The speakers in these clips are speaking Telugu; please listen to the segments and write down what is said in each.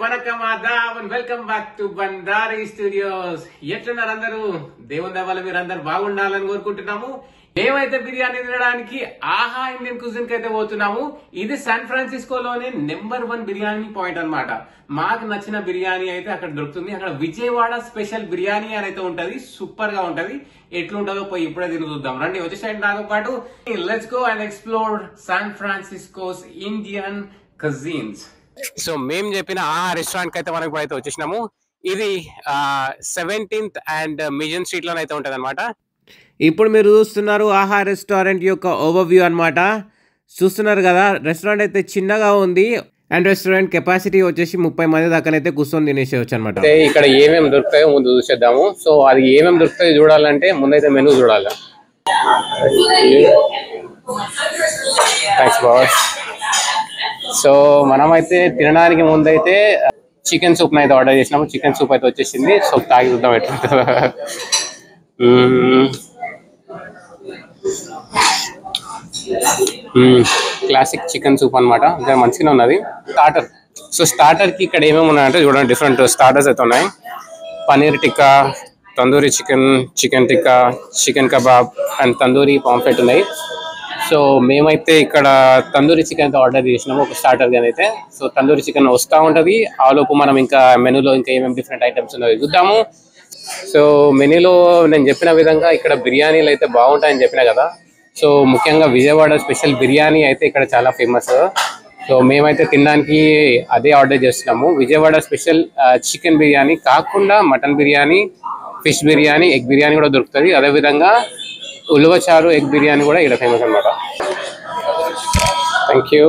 వనకం ఆదాబ్ and welcome back to Bandari Studios ఎట్లున్నారు అందరూ దేవుని దవాల మీరు అందరు బాగుండాలని కోరుకుంటున్నాము మేమైతే బిర్యానీ తినడానికి ఆహా ఇండియన్ కుజిన్ కి అయితే పోతున్నాము ఇది శాన్ ఫ్రాన్సిస్కోలోనే నెంబర్ వన్ బిర్యానీ పాయింట్ అన్నమాట మాకు నచ్చిన బిర్యానీ అయితే అక్కడ దొరుకుతుంది అక్కడ విజయవాడ స్పెషల్ బిర్యానీ అని అయితే ఉంటది సూపర్ గా ఉంటది ఎట్లుంటుందో పోయి ఇప్పుడే తిని చూద్దాం రండి వచ్చేసండి నాతో పాటు let's go and explore San Francisco's Indian cuisines so మేము చెప్పిన ఆ రెస్టారెంట్ కి అయితే మనం ఇప్పుడు అయితే వచ్చేసినాము ఇది సెవెంటీన్త్ అండ్ మిజన్ స్ట్రీట్ లోనైతే ఉంటది అనమాట ఇప్పుడు మీరు చూస్తున్నారు ఆహా రెస్టారెంట్ యొక్క ఓవర్ వ్యూ అనమాట చూస్తున్నారు కదా రెస్టారెంట్ అయితే చిన్నగా ఉంది అండ్ రెస్టారెంట్ కెపాసిటీ వచ్చేసి ముప్పై మంది దాకానైతే కూర్చొని తినేసేవచ్చు అనమాట ఇక్కడ ఏమేమి దొరుకుతాయో ముందు చూసేద్దాము సో అది ఏమేమి దొరుకుతాయో చూడాలంటే ముందైతే మెనూ చూడాలి థ్యాంక్స్ బాస్ సో మనమైతే తినడానికి ముందైతే చికెన్ సూప్ అయితే ఆర్డర్ చేసినాము చికెన్ సూప్ అయితే వచ్చేసింది సో తాగి చూద్దాం ఎట్లా క్లాసిక్ చికెన్ సూప్ అనమాట ఇంకా మంచిగానే ఉన్నది స్టార్టర్ సో స్టార్టర్ కి ఇక్కడ ఏమేమి ఉన్నాయంటే చూడండి డిఫరెంట్ స్టార్టర్స్ అయితే ఉన్నాయి paneer tikka tandoori chicken chicken tikka chicken kebab and tandoori pomfret ఉన్నాయి సో మేమైతే ఇక్కడ తందూరి చికెన్ అయితే ఆర్డర్ చేసినాము ఒక స్టార్టర్ గాని అయితే సో తందూరి చికెన్ వస్తూ ఉంటది ఆ లోపు మనం ఇంకా మెనూలో ఇంకా ఏమేమి డిఫరెంట్ ఐటమ్స్ ఉన్నాయో చూద్దాము సో మెనూలో నేను చెప్పిన విధంగా ఇక్కడ బిర్యానీలు అయితే బాగుంటాయని చెప్పిన కదా సో ముఖ్యంగా విజయవాడ స్పెషల్ బిర్యానీ అయితే ఇక్కడ చాలా ఫేమస్ సో మేమైతే తినడానికి అదే ఆర్డర్ చేస్తున్నాము విజయవాడ స్పెషల్ చికెన్ బిర్యానీ కాకుండా mutton biryani fish biryani egg biryani కూడా దొరుకుతుంది అదేవిధంగా ఉలువచారు ఎగ్ బిర్యానీ కూడా ఇక్కడ ఫేమస్ అనమాట థ్యాంక్ యూ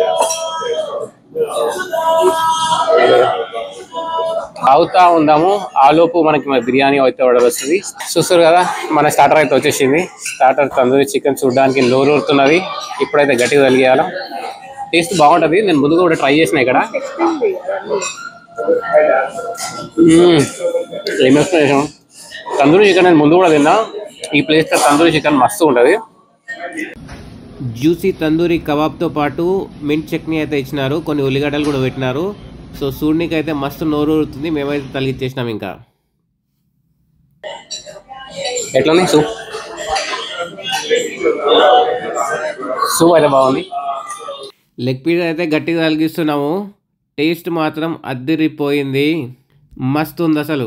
తాగుతా ఉందాము ఆలోపు మనకి మన బిర్యానీ అయితే ఆర్డర్ వస్తుంది చూస్తారు కదా మన స్టార్టర్ అయితే వచ్చేసింది స్టార్టర్ తందూరి చికెన్ చూడడానికి నోరూరుతున్నది ఇప్పుడైతే గట్టిగా తలిగేయాలి టేస్ట్ బాగుంటది నేను ముందుగా కూడా ట్రై చేసిన ఇక్కడ మ్మ్. ఏం ఎక్స్ప్లెనేషన్ తందూరి చికెన్ నేను ముందు కూడా తిన్నా ఈ ప్లేస్ లో తందూరి చికెన్ మస్తు ఉంటది జ్యూసీ తందూరి కబాబ్తో పాటు మింట్ చట్నీ అయితే ఇచ్చినారు కొన్ని ఉల్లిగడ్డలు కూడా పెట్టినారు సో సూర్నికి అయితే మస్తు నోరూరుతుంది మేమైతే తలిగిచ్చేసినాం ఇంకా ఎట్లా సూప్ సూప్ అయితే బాగుంది లెగ్ పీస్ అయితే గట్టిగా తలిగిస్తున్నాము టేస్ట్ మాత్రం అద్దిరిపోయింది మస్తు ఉంది అసలు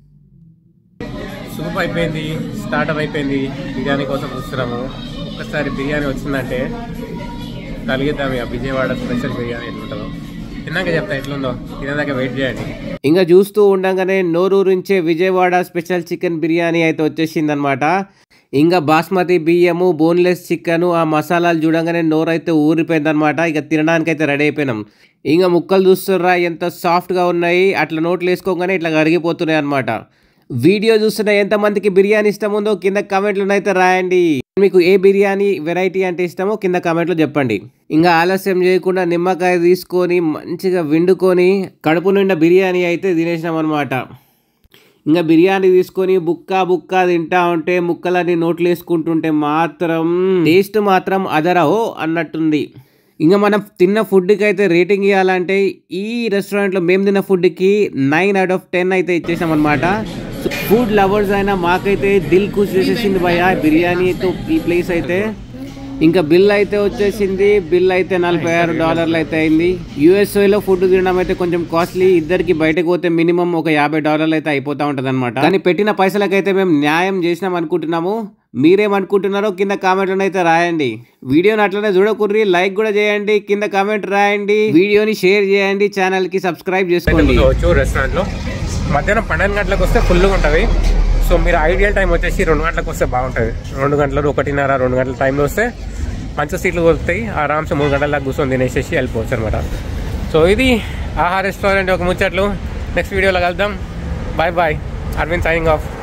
సూప్ అయిపోయింది స్టార్టర్ అయిపోయింది బిర్యానీ కోసం చూస్తున్నాము ఒక్కసారి బిర్యానీ వచ్చిందంటే కలిగిద్దాం ఇక విజయవాడ స్పెషల్ బిర్యానీ ఎట్లుంటుందో తిన్నాక చెప్తా ఎట్లుందో తినేదాకా వెయిట్ చేయండి ఇంకా చూస్తూ ఉండగానే నోరూరించే విజయవాడ స్పెషల్ చికెన్ బిర్యానీ అయితే వచ్చేసింది అనమాట ఇంకా బాస్మతి బియ్యము బోన్లెస్ చికెన్ ఆ మసాలాలు చూడంగానే నోరైతే ఊరిపోయింది అనమాట ఇక తినడానికి అయితే రెడీ అయిపోయినాం ఇంకా ముక్కలు చూస్తుర్రా ఎంత సాఫ్ట్గా ఉన్నాయి అట్లా నోట్లు వేసుకోగానే ఇట్లా కరిగిపోతున్నాయి అనమాట వీడియో చూస్తున్న ఎంతమందికి బిర్యానీ ఇష్టం ఉందో కింద కామెంట్లో అయితే రాయండి మీకు ఏ బిర్యానీ వెరైటీ అంటే ఇష్టమో కింద కామెంట్లో చెప్పండి ఇంకా ఆలస్యం చేయకుండా నిమ్మకాయ తీసుకొని మంచిగా విండుకొని కడుపు నిండా బిర్యానీ అయితే తినేసినాం అనమాట ఇంకా బిర్యానీ తీసుకొని బుక్క బుక్క తింటా ఉంటే ముక్కలన్నీ నోట్లు వేసుకుంటుంటే మాత్రం టేస్ట్ మాత్రం అదరహో అన్నట్టుంది ఇంకా మనం తిన్న ఫుడ్కి అయితే రేటింగ్ ఇవ్వాలంటే ఈ రెస్టారెంట్లో మేము తిన్న ఫుడ్కి నైన్ అవుట్ ఆఫ్ టెన్ అయితే ఇచ్చేసాం అనమాట ఫుడ్ లవర్స్ అయినా మాకైతే దిల్ ఖుష్ చేసేసింది భయ బిర్యానీతో ఈ ప్లేస్ అయితే ఇంకా బిల్ అయితే వచ్చేసింది బిల్ అయితే నలభై ఆరు డాలర్లు అయితే అయింది యూఎస్ఏలో ఫుడ్ తినడం అయితే కొంచెం కాస్ట్లీ ఇద్దరికి బయటకు పోతే మినిమం ఒక యాభై డాలర్లు అయితే అయిపోతా ఉంటది అనమాట కానీ పెట్టిన పైసలకైతే మేము న్యాయం చేసినాం అనుకుంటున్నాము మీరేమనుకుంటున్నారో కింద కామెంట్లను అయితే రాయండి వీడియోని అట్లనే చూడకుర్రి లైక్ కూడా చేయండి కింద కామెంట్ రాయండి వీడియోని షేర్ చేయండి ఛానల్ కి సబ్స్క్రైబ్ చేసుకోండి రెస్టారెంట్ లో మధ్యాహ్నం పన్నెండు గంటలకు వస్తే ఫుల్గా ఉంటుంది సో మీరు ఐడియల్ టైం వచ్చేసి రెండు గంటలకు వస్తే బాగుంటుంది రెండు గంటలు ఒకటిన్నర రెండు గంటల టైంలో వస్తే మంచి సీట్లు దొరుకుతాయి ఆరామ్సే మూడు గంటల దాకా కూర్చొని తినేసేసి వెళ్ళిపోవచ్చు అనమాట సో ఇది ఆహా రెస్టారెంట్ ఒక ముచ్చట్లు నెక్స్ట్ వీడియోలో కలుద్దాం bye bye Arvind signing of